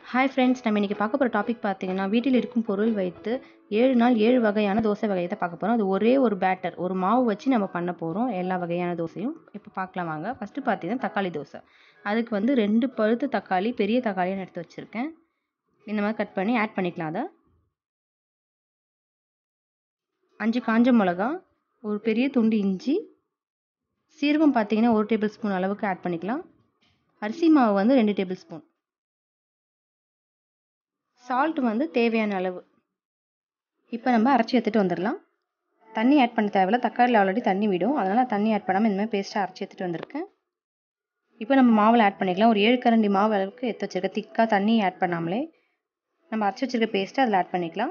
hi friends நம்ம இன்றைக்கி பார்க்க போகிற டாபிக் பார்த்தீங்கன்னா வீட்டில் இருக்கும் பொருள் வைத்து ஏழு நாள் ஏழு வகையான தோசை வகையை தான் பார்க்க போகிறோம் அது ஒரே ஒரு பேட்டர் ஒரு மாவு வச்சு நம்ம பண்ண போகிறோம் எல்லா வகையான தோசையும் இப்போ பார்க்கலாம் வாங்க ஃபஸ்ட்டு பார்த்தீங்கன்னா தக்காளி தோசை அதுக்கு வந்து ரெண்டு பழுத்து தக்காளி பெரிய தக்காளியாக எடுத்து வச்சுருக்கேன் இந்த மாதிரி கட் பண்ணி ஆட் பண்ணிக்கலாம் அதை அஞ்சு காஞ்ச மிளகா ஒரு பெரிய துண்டு இஞ்சி சீரகம் பார்த்தீங்கன்னா ஒரு டேபிள் ஸ்பூன் அளவுக்கு ஆட் பண்ணிக்கலாம் அரிசி மாவு வந்து ரெண்டு டேபிள் ஸ்பூன் சால்ட் வந்து தேவையான அளவு இப்போ நம்ம அரைச்சி எடுத்துகிட்டு வந்துடலாம் தண்ணி ஆட் பண்ண தேவையில்ல தக்காளியில் ஆல்ரெடி தண்ணி விடும் அதனால் தண்ணி ஆட் பண்ணாமல் இந்த மாதிரி பேஸ்ட்டாக அரைச்சி எடுத்துகிட்டு வந்திருக்கேன் இப்போ நம்ம மாவில் ஆட் பண்ணிக்கலாம் ஒரு ஏழு கரண்டி மாவு அளவுக்கு எடுத்து வச்சுருக்க திக்காக தண்ணி ஆட் பண்ணாமலே நம்ம அரைச்சி வச்சுருக்க பேஸ்ட்டை அதில் ஆட் பண்ணிக்கலாம்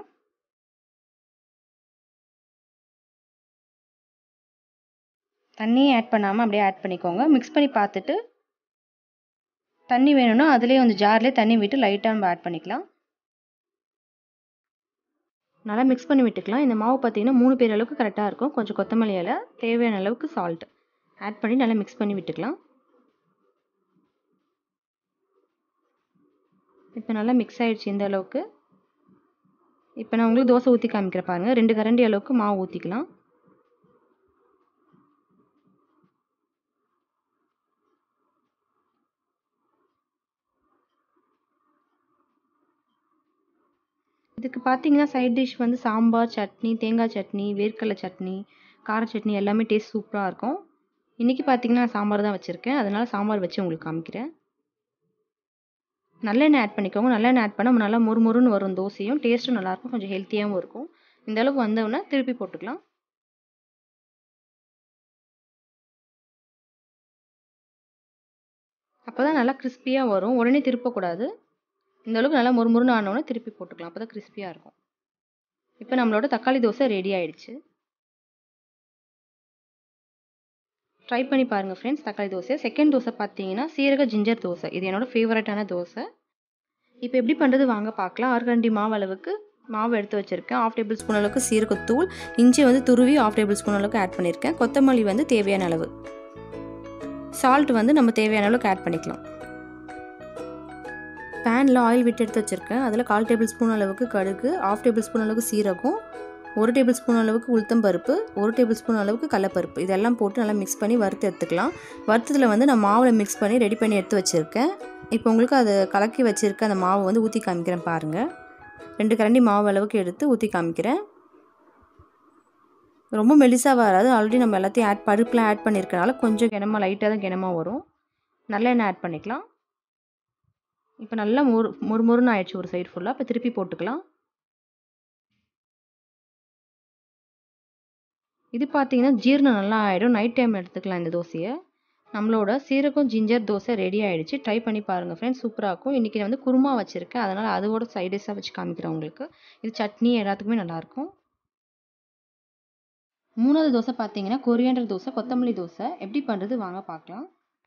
தண்ணியை ஆட் பண்ணாமல் அப்படியே ஆட் பண்ணிக்கோங்க மிக்ஸ் பண்ணி பார்த்துட்டு தண்ணி வேணும்னா அதுலேயே கொஞ்சம் ஜார்லேயே தண்ணி விட்டு லைட்டாக நம்ம ஆட் பண்ணிக்கலாம் நல்லா மிக்ஸ் பண்ணி விட்டுக்கலாம் இந்த மாவு பார்த்தீங்கன்னா மூணு பேர் அளவுக்கு கரெக்டாக இருக்கும் கொஞ்சம் கொத்தமல்லி இலை தேவையான அளவுக்கு சால்ட் ஆட் பண்ணி நல்லா மிக்ஸ் பண்ணி விட்டுக்கலாம் இப்போ நல்லா மிக்ஸ் ஆகிடுச்சு இந்த அளவுக்கு இப்போ நான் உங்களுக்கு தோசை ஊற்றி காமிக்கிறேன் பாருங்கள் ரெண்டு கரண்டி அளவுக்கு மாவு ஊற்றிக்கலாம் இதுக்கு பார்த்தீங்கன்னா சைட் டிஷ் வந்து சாம்பார் சட்னி தேங்காய் சட்னி வேர்க்கடலை சட்னி கார சட்னி எல்லாமே டேஸ்ட் சூப்பராக இருக்கும் இன்றைக்கி பார்த்தீங்கன்னா நான் சாம்பார் தான் வச்சுருக்கேன் அதனால் சாம்பார் வச்சு உங்களுக்கு காமிக்கிறேன் நல்லெண்ணெய் ஆட் பண்ணிக்கோங்க நல்லெண்ணெய் ஆட் பண்ணால் நல்லா மொறு மொறுன்னு வரும் தோசையும் டேஸ்ட்டும் நல்லாயிருக்கும் கொஞ்சம் ஹெல்த்தியாகவும் இருக்கும் இந்த அளவுக்கு வந்தோடனே திருப்பி போட்டுக்கலாம் அப்போ தான் நல்லா கிறிஸ்பியாக வரும் உடனே திருப்பக்கூடாது இந்த அளவுக்கு நல்லா மொறுமொறுன்னு ஆனோடனே திருப்பி போட்டுக்கலாம் அப்போ தான் கிறிஸ்பியாக இருக்கும் இப்போ நம்மளோட தக்காளி தோசை ரெடி ஆயிடுச்சு ட்ரை பண்ணி பாருங்கள் ஃப்ரெண்ட்ஸ் தக்காளி தோசை செகண்ட் தோசை பார்த்தீங்கன்னா சீரக ஜிஞ்சர் தோசை இது என்னோடய ஃபேவரட்டான தோசை இப்போ எப்படி பண்ணுறது வாங்க பார்க்கலாம் ஆறு மாவு அளவுக்கு மாவு எடுத்து வச்சுருக்கேன் ஆஃப் டேபிள் ஸ்பூன் அளவுக்கு சீரகத்தூள் இஞ்சி வந்து துருவி ஆஃப் டேபிள் ஸ்பூன் அளவுக்கு ஆட் பண்ணியிருக்கேன் கொத்தமல்லி வந்து தேவையான அளவு சால்ட் வந்து நம்ம தேவையான அளவுக்கு ஆட் பண்ணிக்கலாம் பேனில் ஆயில் விட்டு எடுத்து வச்சுருக்கேன் அதில் கால் டேபிள் ஸ்பூன் அளவுக்கு கடுகு ஆஃப் டேபிள் ஸ்பூன் அளவுக்கு சீரகம் ஒரு டேபிள் ஸ்பூன் அளவுக்கு உளுத்தம் பருப்பு ஒரு டேபிள் ஸ்பூன் அளவுக்கு கடலப்பருப்பு இதெல்லாம் போட்டு நல்லா மிக்ஸ் பண்ணி வறுத்து எடுத்துக்கலாம் வறுத்ததில் வந்து நான் மாவில் மிக்ஸ் பண்ணி ரெடி பண்ணி எடுத்து வச்சுருக்கேன் இப்போ உங்களுக்கு அது கலக்கி வச்சுருக்க அந்த மாவை வந்து ஊற்றி காமிக்கிறேன் பாருங்கள் ரெண்டு கரண்டி மாவு அளவுக்கு எடுத்து ஊற்றி காமிக்கிறேன் ரொம்ப மெலிசாக வராது ஆல்ரெடி நம்ம எல்லாத்தையும் ஆட் பருப்புலாம் ஆட் பண்ணியிருக்கனால கொஞ்சம் கிணமா லைட்டாக தான் கிணமா வரும் நல்லெண்ணெய் ஆட் பண்ணிக்கலாம் இப்போ நல்லா மொறு மொறு மொறுன்னு ஆயிடுச்சு ஒரு சைடு ஃபுல்லாக இப்போ திருப்பி போட்டுக்கலாம் இது பார்த்தீங்கன்னா ஜீரணம் நல்லா ஆகிடும் நைட் டைம் எடுத்துக்கலாம் இந்த தோசையை நம்மளோட சீரகம் ஜிஞ்சர் தோசை ரெடி ஆகிடுச்சு ட்ரை பண்ணி பாருங்கள் ஃப்ரெண்ட்ஸ் சூப்பராக இருக்கும் இன்றைக்கி நான் வந்து குருமா வச்சுருக்கேன் அதனால் அதோட சைடிஷாக வச்சு காமிக்கிறேன் உங்களுக்கு இது சட்னி எல்லாத்துக்குமே நல்லாயிருக்கும் மூணாவது தோசை பார்த்தீங்கன்னா கொரியாண்டர் தோசை கொத்தமல்லி தோசை எப்படி பண்ணுறது வாங்க பார்க்கலாம்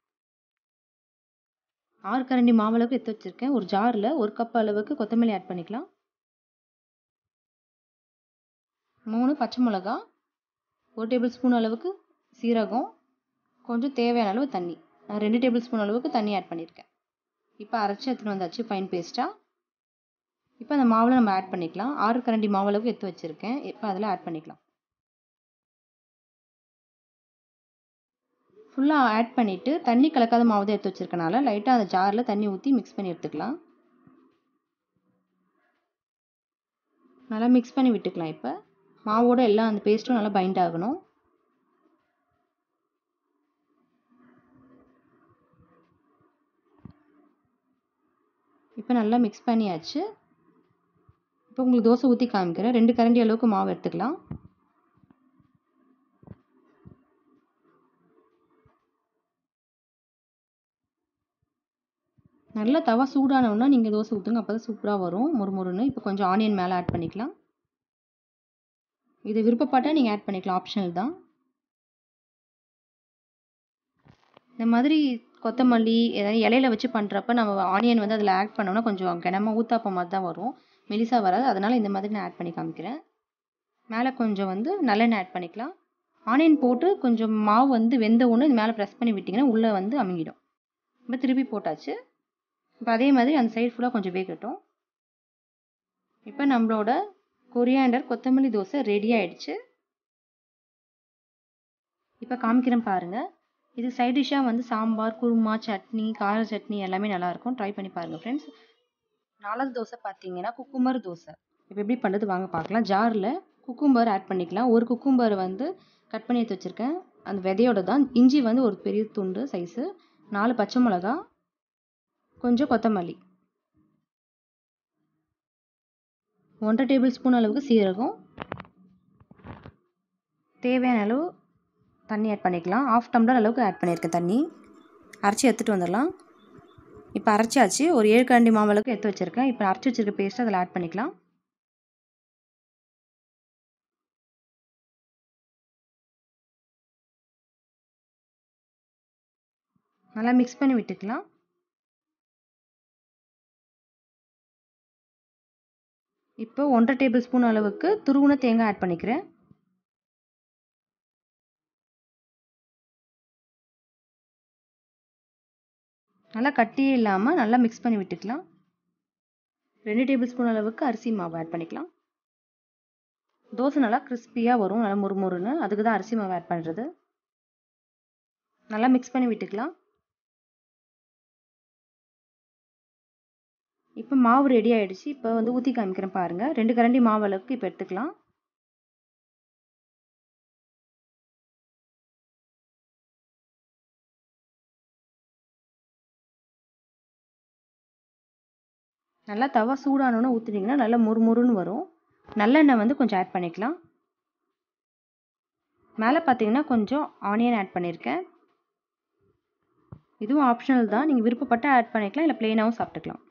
ஆறு கரண்டி மாவளவுக்கு எடுத்து வச்சுருக்கேன் ஒரு ஜாரில் ஒரு கப் அளவுக்கு கொத்தமல்லி ஆட் பண்ணிக்கலாம் மூணு பச்சை மிளகா ஒரு டேபிள் ஸ்பூன் அளவுக்கு சீரகம் கொஞ்சம் தேவையான அளவு தண்ணி நான் ரெண்டு டேபிள் ஸ்பூன் அளவுக்கு தண்ணி ஆட் பண்ணியிருக்கேன் இப்போ அரைச்சி எடுத்துகிட்டு வந்தாச்சு ஃபைன் பேஸ்ட்டாக இப்போ அந்த மாவில் நம்ம ஆட் பண்ணிக்கலாம் ஆறு கரண்டி மாவு அளவுக்கு எடுத்து வச்சுருக்கேன் இப்போ அதில் ஆட் பண்ணிக்கலாம் ஃபுல்லாக ஆட் பண்ணிவிட்டு தண்ணி கலக்காத மாவு தான் எடுத்து வச்சுருக்கனால லைட்டாக அந்த ஜாரில் தண்ணி ஊற்றி மிக்ஸ் பண்ணி எடுத்துக்கலாம் நல்லா மிக்ஸ் பண்ணி விட்டுக்கலாம் இப்போ மாவோட எல்லாம் அந்த பேஸ்ட்டும் நல்லா பைண்ட் ஆகணும் இப்போ நல்லா மிக்ஸ் பண்ணியாச்சு இப்போ உங்களுக்கு தோசை ஊற்றி காமிக்கிறேன் ரெண்டு கரண்டி அளவுக்கு மாவு எடுத்துக்கலாம் நல்லா தவா சூடானவுன்னா நீங்கள் தோசை ஊற்றுங்க அப்போ தான் சூப்பராக வரும் முறுமுறுன்னு இப்போ கொஞ்சம் ஆனியன் மேலே ஆட் பண்ணிக்கலாம் இது விருப்பப்பட்டால் நீங்கள் ஆட் பண்ணிக்கலாம் ஆப்ஷனல் தான் இந்த மாதிரி கொத்தமல்லி ஏதாவது இலையில வச்சு பண்ணுறப்ப நம்ம ஆனியன் வந்து அதில் ஆட் பண்ணோம்னா கொஞ்சம் கிணமா ஊத்தாப்ப மாதிரி தான் வரும் மெலிசாக வராது அதனால் இந்த மாதிரி நான் ஆட் பண்ணி காமிக்கிறேன் மேலே கொஞ்சம் வந்து நல்லெண்ணெய் ஆட் பண்ணிக்கலாம் ஆனியன் போட்டு கொஞ்சம் மாவு வந்து வெந்த ஒன்று இது மேலே ப்ரெஸ் பண்ணி விட்டிங்கன்னா உள்ளே வந்து அமுங்கிடும் இப்போ திருப்பி போட்டாச்சு இப்போ அதே மாதிரி அந்த சைடு ஃபுல்லாக கொஞ்சம் வேகட்டும் இப்போ நம்மளோட கொரியாண்டர் கொத்தமல்லி தோசை ரெடி ஆயிடுச்சு இப்போ காமிக்கிறேன் பாருங்கள் இது சைட் டிஷ்ஷாக வந்து சாம்பார் குருமா சட்னி கார சட்னி எல்லாமே நல்லாயிருக்கும் ட்ரை பண்ணி பாருங்கள் ஃப்ரெண்ட்ஸ் நாலாவது தோசை பார்த்தீங்கன்னா குக்கும்பர் தோசை இப்போ எப்படி பண்ணுறது வாங்க பார்க்கலாம் ஜாரில் குக்கும்பர் ஆட் பண்ணிக்கலாம் ஒரு குக்கும்பர் வந்து கட் பண்ணி எடுத்து வச்சுருக்கேன் அந்த விதையோட தான் இஞ்சி வந்து ஒரு பெரிய துண்டு சைஸு நாலு பச்சை மிளகா கொஞ்சம் கொத்தமல்லி ஒன்றரை டேபிள் ஸ்பூன் அளவுக்கு சீரகம் தேவையான அளவு தண்ணி ஆட் பண்ணிக்கலாம் ஆஃப் டம்ளர் அளவுக்கு ஆட் பண்ணியிருக்கேன் தண்ணி அரைச்சி எடுத்துகிட்டு வந்துடலாம் இப்போ அரைச்சாச்சு ஒரு ஏழு கரண்டி மாவு அளவுக்கு எடுத்து வச்சுருக்கேன் இப்போ அரைச்சி வச்சிருக்க பேஸ்ட் அதில் ஆட் பண்ணிக்கலாம் நல்லா மிக்ஸ் பண்ணி விட்டுக்கலாம் இப்போ ஒன்றரை டேபிள் ஸ்பூன் அளவுக்கு துருவுன தேங்காய் ஆட் பண்ணிக்கிறேன் நல்லா கட்டியே இல்லாமல் நல்லா மிக்ஸ் பண்ணி விட்டுக்கலாம் ரெண்டு டேபிள் ஸ்பூன் அளவுக்கு அரிசி மாவு ஆட் பண்ணிக்கலாம் தோசை நல்லா கிறிஸ்பியாக வரும் நல்லா முறுமுறுன்னு அதுக்கு தான் அரிசி மாவு ஆட் பண்ணுறது நல்லா மிக்ஸ் பண்ணி விட்டுக்கலாம் இப்போ மாவு ரெடி ஆகிடுச்சு இப்போ வந்து ஊற்றி காமிக்கிறேன் பாருங்கள் ரெண்டு கரண்டி மாவு அளவுக்கு இப்போ எடுத்துக்கலாம் நல்லா தவா சூடானோன்னு ஊற்றுனீங்கன்னா நல்லா முறுமுறுன்னு வரும் நல்லெண்ணெய் வந்து கொஞ்சம் ஆட் பண்ணிக்கலாம் மேலே பார்த்தீங்கன்னா கொஞ்சம் ஆனியன் ஆட் பண்ணியிருக்கேன் இதுவும் ஆப்ஷனல் தான் நீங்கள் விருப்பப்பட்டால் ஆட் பண்ணிக்கலாம் இல்லை ப்ளெயினாகவும் சாப்பிட்டுக்கலாம்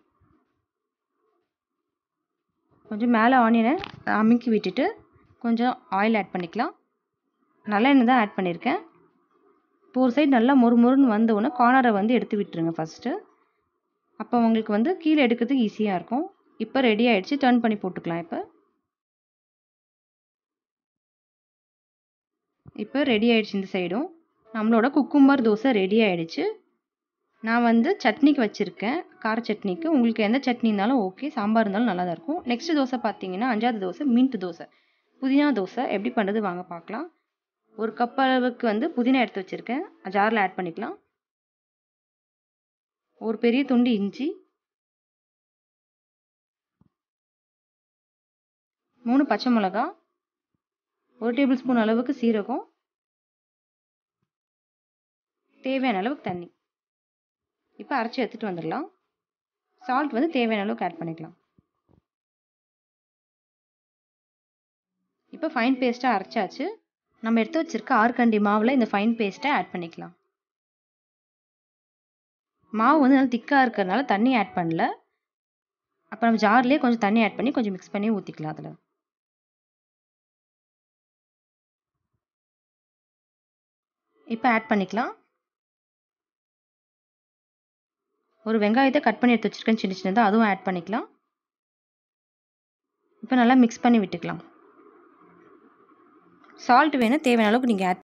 கொஞ்சம் மேலே ஆனியனை அமுக்கி விட்டுட்டு கொஞ்சம் ஆயில் ஆட் பண்ணிக்கலாம் நல்லெண்ணெய் தான் ஆட் பண்ணியிருக்கேன் இப்போ ஒரு சைடு நல்லா மொறு மொறுன்னு வந்தவுடனே கார்னரை வந்து எடுத்து விட்டுருங்க ஃபஸ்ட்டு அப்போ உங்களுக்கு வந்து கீழே எடுக்கிறதுக்கு ஈஸியாக இருக்கும் இப்போ ரெடி ஆகிடுச்சு டர்ன் பண்ணி போட்டுக்கலாம் இப்போ இப்போ ரெடி ஆகிடுச்சு இந்த சைடும் நம்மளோட குக்கும்பர் தோசை ரெடி ஆகிடுச்சு நான் வந்து சட்னிக்கு வச்சுருக்கேன் கார சட்னிக்கு உங்களுக்கு எந்த சட்னி இருந்தாலும் ஓகே சாம்பார் இருந்தாலும் நல்லா தான் இருக்கும் நெக்ஸ்ட் தோசை பார்த்தீங்கன்னா அஞ்சாவது தோசை மின்ட் தோசை புதினா தோசை எப்படி பண்ணுறது வாங்க பார்க்கலாம் ஒரு கப் அளவுக்கு வந்து புதினா எடுத்து வச்சுருக்கேன் ஜாரில் ஆட் பண்ணிக்கலாம் ஒரு பெரிய துண்டு இஞ்சி மூணு பச்சை மிளகா ஒரு டேபிள் ஸ்பூன் அளவுக்கு சீரகம் தேவையான அளவுக்கு தண்ணி இப்போ அரைச்சி எடுத்துகிட்டு வந்துடலாம் சால்ட் வந்து தேவையான அளவுக்கு ஆட் பண்ணிக்கலாம் இப்போ ஃபைன் பேஸ்ட்டாக அரைச்சாச்சு நம்ம எடுத்து வச்சுருக்க ஆறுகண்டி மாவில் இந்த ஃபைன் பேஸ்ட்டை ஆட் பண்ணிக்கலாம் மாவு வந்து நல்லா திக்காக இருக்கிறதுனால தண்ணி ஆட் பண்ணல அப்போ நம்ம ஜார்லேயே கொஞ்சம் தண்ணி ஆட் பண்ணி கொஞ்சம் மிக்ஸ் பண்ணி ஊற்றிக்கலாம் அதில் இப்போ ஆட் பண்ணிக்கலாம் ஒரு வெங்காயத்தை கட் பண்ணி எடுத்து வச்சுருக்கேன் சின்ன சின்னதாக அதுவும் ஆட் பண்ணிக்கலாம் இப்போ நல்லா மிக்ஸ் பண்ணி விட்டுக்கலாம் சால்ட் வேணும் தேவையான அளவுக்கு நீங்கள் ஆட்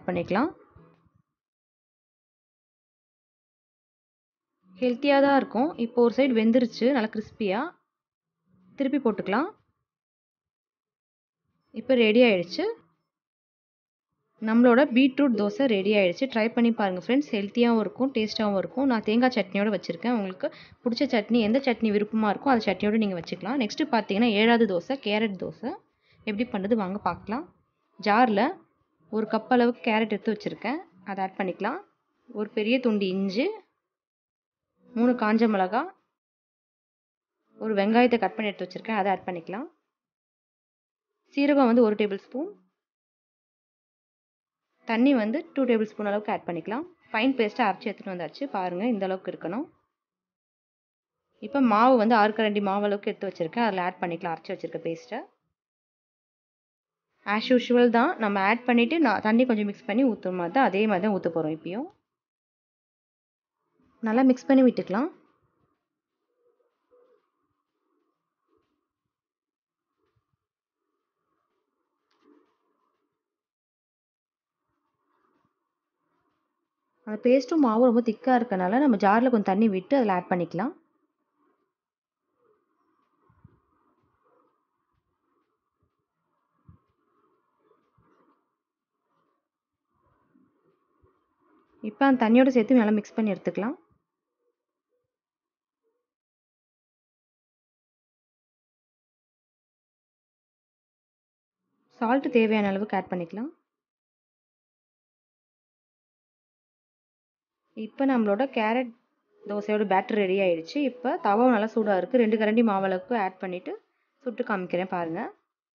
பண்ணிக்கலாம் ஹெல்த்தியாக தான் இருக்கும் இப்போ ஒரு சைடு வெந்துருச்சு நல்லா கிறிஸ்பியாக திருப்பி போட்டுக்கலாம் இப்போ ரெடி ஆயிடுச்சு நம்மளோட பீட்ரூட் தோசை ரெடி ஆயிடுச்சு ட்ரை பண்ணி பாருங்கள் ஃப்ரெண்ட்ஸ் ஹெல்த்தியாகவும் இருக்கும் டேஸ்ட்டாகவும் இருக்கும் நான் தேங்காய் சட்னியோடு வச்சுருக்கேன் உங்களுக்கு பிடிச்ச சட்னி எந்த சட்னி விருப்பமாக இருக்கோ அந்த சட்னியோடு நீங்கள் வச்சுக்கலாம் நெக்ஸ்ட்டு பார்த்தீங்கன்னா ஏழாவது தோசை கேரட் தோசை எப்படி பண்ணுறது வாங்க பார்க்கலாம் ஜாரில் ஒரு கப் அளவுக்கு கேரட் எடுத்து வச்சுருக்கேன் அதை ஆட் பண்ணிக்கலாம் ஒரு பெரிய துண்டு இஞ்சி மூணு காஞ்ச மிளகா ஒரு வெங்காயத்தை கட் பண்ணி எடுத்து வச்சுருக்கேன் அதை ஆட் பண்ணிக்கலாம் சீரகம் வந்து ஒரு டேபிள் ஸ்பூன் தண்ணி வந்து டூ டேபிள் ஸ்பூன் அளவுக்கு ஆட் பண்ணிக்கலாம் ஃபைன் பேஸ்ட்டாக அரைச்சி எடுத்துகிட்டு வந்தாச்சு பாருங்கள் இந்த அளவுக்கு இருக்கணும் இப்போ மாவு வந்து ஆறு கரண்டி மாவு அளவுக்கு எடுத்து வச்சுருக்கேன் அதில் ஆட் பண்ணிக்கலாம் அரைச்சி வச்சுருக்க பேஸ்ட்டை ஆஸ் யூஷுவல் தான் நம்ம ஆட் பண்ணிவிட்டு நான் தண்ணி கொஞ்சம் மிக்ஸ் பண்ணி ஊற்றுற மாதிரி தான் அதே மாதிரி தான் ஊற்ற போகிறோம் இப்பயும் நல்லா மிக்ஸ் பண்ணி விட்டுக்கலாம் அந்த பேஸ்ட்டும் மாவும் ரொம்ப திக்காக இருக்கனால நம்ம ஜாரில் கொஞ்சம் தண்ணி விட்டு அதில் ஆட் பண்ணிக்கலாம் இப்போ அந்த தண்ணியோடு சேர்த்து நல்லா மிக்ஸ் பண்ணி எடுத்துக்கலாம் சால்ட்டு தேவையான அளவுக்கு ஆட் பண்ணிக்கலாம் இப்போ நம்மளோட கேரட் தோசையோட பேட்டர் ரெடி ஆயிடுச்சு இப்போ தவாவும் நல்லா சூடாக இருக்குது ரெண்டு கரண்டி மாவளவுக்கு ஆட் பண்ணிவிட்டு சுட்டு காமிக்கிறேன் பாருங்கள்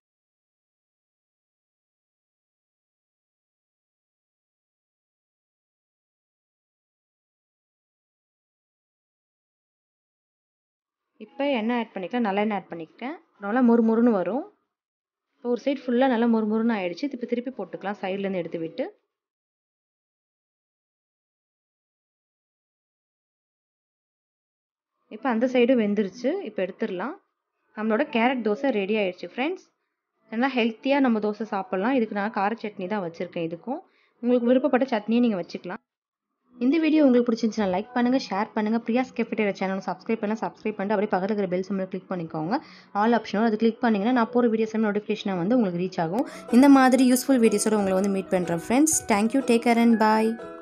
இப்போ எண்ணெய் ஆட் பண்ணிக்கலாம் நல்லெண்ணெய் ஆட் பண்ணிக்கிட்டேன் நல்லா முறுமுறுன்னு வரும் இப்போ ஒரு சைடு ஃபுல்லாக நல்லா முறுமுறுன்னு ஆயிடுச்சு இப்போ திருப்பி போட்டுக்கலாம் சைட்லேருந்து எடுத்து விட்டு இப்போ அந்த சைடும் வெந்துருச்சு இப்போ எடுத்துடலாம் நம்மளோட கேரட் தோசை ரெடி ஆயிடுச்சு ஃப்ரெண்ட்ஸ் நல்லா ஹெல்த்தியாக நம்ம தோசை சாப்பிட்லாம் இதுக்கு நான் கார சட்னி தான் வச்சுருக்கேன் இதுக்கும் உங்களுக்கு விருப்பப்பட்ட சட்னியை நீங்கள் வச்சுக்கலாம் இந்த வீடியோ உங்களுக்கு பிடிச்சிருந்துச்சுன்னா லைக் பண்ணுங்கள் ஷேர் பண்ணுங்கள் பிரியாஸ் கேஃபிட்டேரியா சேனல் சப்ஸ்கிரைப் பண்ணலாம் சப்ஸ்கிரைப் பண்ணிட்டு அப்படியே பக்கத்தில் இருக்கிற பெல் சிம்பிள் கிளிக் பண்ணிக்கோங்க ஆல் ஆப்ஷனும் அது கிளிக் பண்ணிங்கன்னா நான் போகிற வீடியோஸ் நோட்டிஃபிகேஷனாக வந்து உங்களுக்கு ரீச் ஆகும் இந்த மாதிரி யூஸ்ஃபுல் வீடியோஸோட உங்களை வந்து மீட் பண்ணுறேன் friends thank you take care and bye